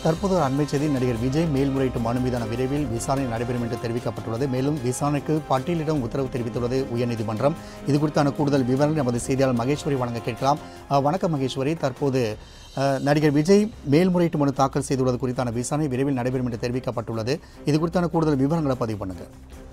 தற்போது ஒரு அண்மை செய்தி நடிகர் விஜய் மேல்முறையீட்டு மனு மீதான விரைவில் விசாரணை நடைபெறும் என்று தெரிவிக்கப்பட்டுள்ளது மேலும் விசாரணைக்கு பட்டியலிடம் உத்தரவு தெரிவித்துள்ளது உயர்நீதிமன்றம் இது குறித்தான கூடுதல் விவரங்கள் நமது செய்தியாளர் மகேஸ்வரி வழங்க கேட்கலாம் அஹ், வணக்கம் மகேஸ்வரி தற்போது அஹ், நடிகர் விஜய் மேல்முறையீட்டு மனு தாக்கல் செய்துள்ளது குறித்தான விசாரணை விரைவில் நடைபெறும் என்று தெரிவிக்கப்பட்டுள்ளது இது குறித்தான கூடுதல் விவரங்களை பதிவு பண்ணுங்க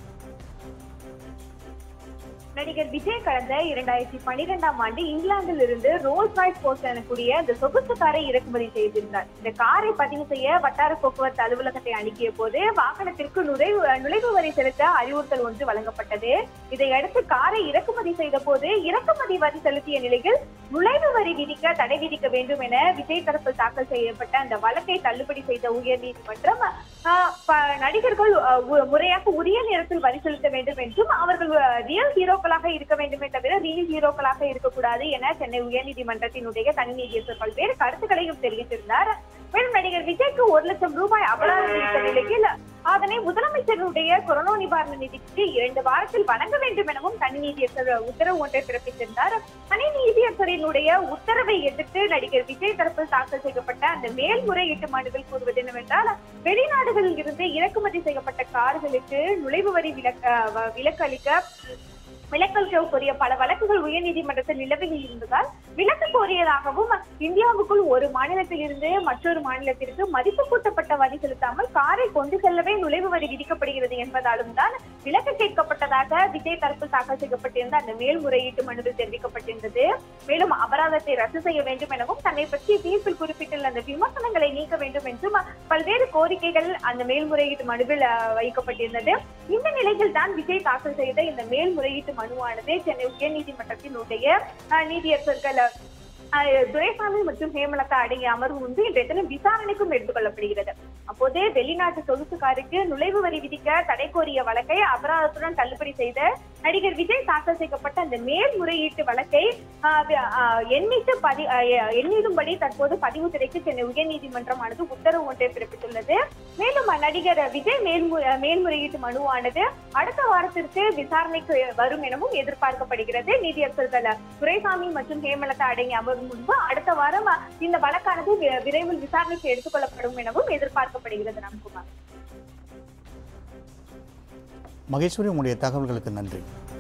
நடிகர் விஜய் கடந்த இரண்டாயிரத்தி பனிரெண்டாம் ஆண்டு இங்கிலாந்தில் இருந்து ரோல்ஸ் ராய்ஸ் போர்ஸ் எனக்கூடிய இந்த சொகுசு காரை இறக்குமதி செய்திருந்தார் இந்த காரை பதிவு செய்ய வட்டார போக்குவரத்து அலுவலகத்தை அணுகிய போது வாகனத்திற்கு நுழைவு நுழைவு வரி செலுத்த அறிவுறுத்தல் ஒன்று வழங்கப்பட்டது இதையடுத்து காரை இறக்குமதி செய்த போது இறக்குமதி வரி செலுத்திய நிலையில் நுழைவு வரி விதிக்க தடை விதிக்க வேண்டும் என விஜய் தரப்பில் தாக்கல் செய்யப்பட்ட அந்த வழக்கை தள்ளுபடி செய்த உயர்நீதிமன்றம் ஆஹ், ப- நடிகர்கள் அஹ், உ- முறையாக உரிய நேரத்தில் வரி செலுத்த வேண்டும் என்றும் அவர்கள் ரியல் ஹீரோக்களாக இருக்க வேண்டுமே தவிர ரியல் ஹீரோக்களாக இருக்கக்கூடாது என சென்னை உயர்நீதிமன்றத்தினுடைய தனி நீதியரசர் பல்வேறு கருத்துக்களையும் தெரிவித்திருந்தார் மேலும் நடிகர் விஜய்க்கு ஒரு லட்சம் ரூபாய் அபராதம் விதித்த நிலையில் அதனை முதலமைச்சருடைய கொரோனா நிவாரண நிதிக்கு இரண்டு வாரத்தில் வழங்க வேண்டும் எனவும் தனி நீதியரசர் உத்தரவு ஒன்றை பிறப்பித்திருந்தார் தனி நீதியரசரினுடைய உத்தரவை எதிர்த்து நடிகர் விஜய் தரப்பில் தாக்கல் செய்யப்பட்ட அந்த மேல்முறையீட்டு மனுவில் கூறுவது என்னவென்றால் வெளிநாடுகளில் இருந்து இறக்குமதி செய்யப்பட்ட கார்களுக்கு நுழைவு வரி விலக்கு அஹ், வ- விலக்கு அளிக்க விலக்கல் கோரிய பல வழக்குகள் உயர்நீதிமன்றத்தில் நிலவில் இருந்ததால் விலக்கு கோரியதாகவும் இந்தியாவுக்குள் ஒரு மாநிலத்தில் இருந்து மற்றொரு மாநிலத்திற்கு மதிப்பு கூட்டப்பட்ட வரி செலுத்தாமல் காரை கொண்டு செல்லவே நுழைவு வரி விதிக்கப்படுகிறது என்பதாலும் தான் விலக்கு கேட்கப்பட்டதாக விஜய் தரப்பில் தாக்கல் செய்யப்பட்டிருந்த அந்த மேல்முறையீட்டு மனுவில் தெரிவிக்கப்பட்டிருந்தது மேலும் அபராதத்தை ரத்து செய்ய வேண்டும் எனவும் தன்னை பற்றி தீர்ப்பில் குறிப்பிட்டுள்ள அந்த விமர்சனங்களை நீக்க வேண்டும் என்றும் பல்வேறு கோரிக்கைகள் அந்த மேல்முறையீட்டு மனுவில் அஹ், வைக்கப்பட்டிருந்தது இந்த நிலையில் தான் விஜய் தாக்கல் செய்த இந்த மேல்முறையீட்டு மனுவானது சென்னை உயர்நீதிமன்றத்தினுடைய அஹ், நீதியரசர்கள் அஹ், துரைசாமி மற்றும் ஹேமலதா அடங்கிய அமர்வு முன்பு இன்றைய தினம் விசாரணைக்கும் எடுத்துக் கொள்ளப்படுகிறது அப்போது வெளிநாட்டு சொகுசுக்காருக்கு நுழைவு வரி விதிக்க தடை கோரிய வழக்கை அபராதத்துடன் தள்ளுபடி செய்த நடிகர் விஜய் தாக்கல் செய்யப்பட்ட அந்த மேல்முறையீட்டு வழக்கை அஹ், வி- அஹ், எண்ணிட்டு பதி அஹ், எண்ணிடும்படி தற்போது பதிவு துறைக்கு சென்னை உயர்நீதிமன்றமானது உத்தரவு ஒன்றை பிறப்பித்துள்ளது மேலும் நடிகர் விஜய் மேல்மு மேல்முறையீட்டு மனுவானது அடுத்த வாரத்திற்கு விசாரணைக்கு வரும் எனவும் எதிர்பார்க்கப்படுகிறது நீதியரசர்கள் துரைசாமி மற்றும் ஹேமலதா அடங்கிய அமர்வு முன்பு அடுத்த வாரம் இந்த வழக்கானது வி- விரைவில் விசாரணைக்கு எடுத்துக் கொள்ளப்படும் எனவும் எதிர்பார்க்கப்படுகிறது ராம்குமார் மகேஸ்வரி உங்களுடைய தகவல்களுக்கு நன்றி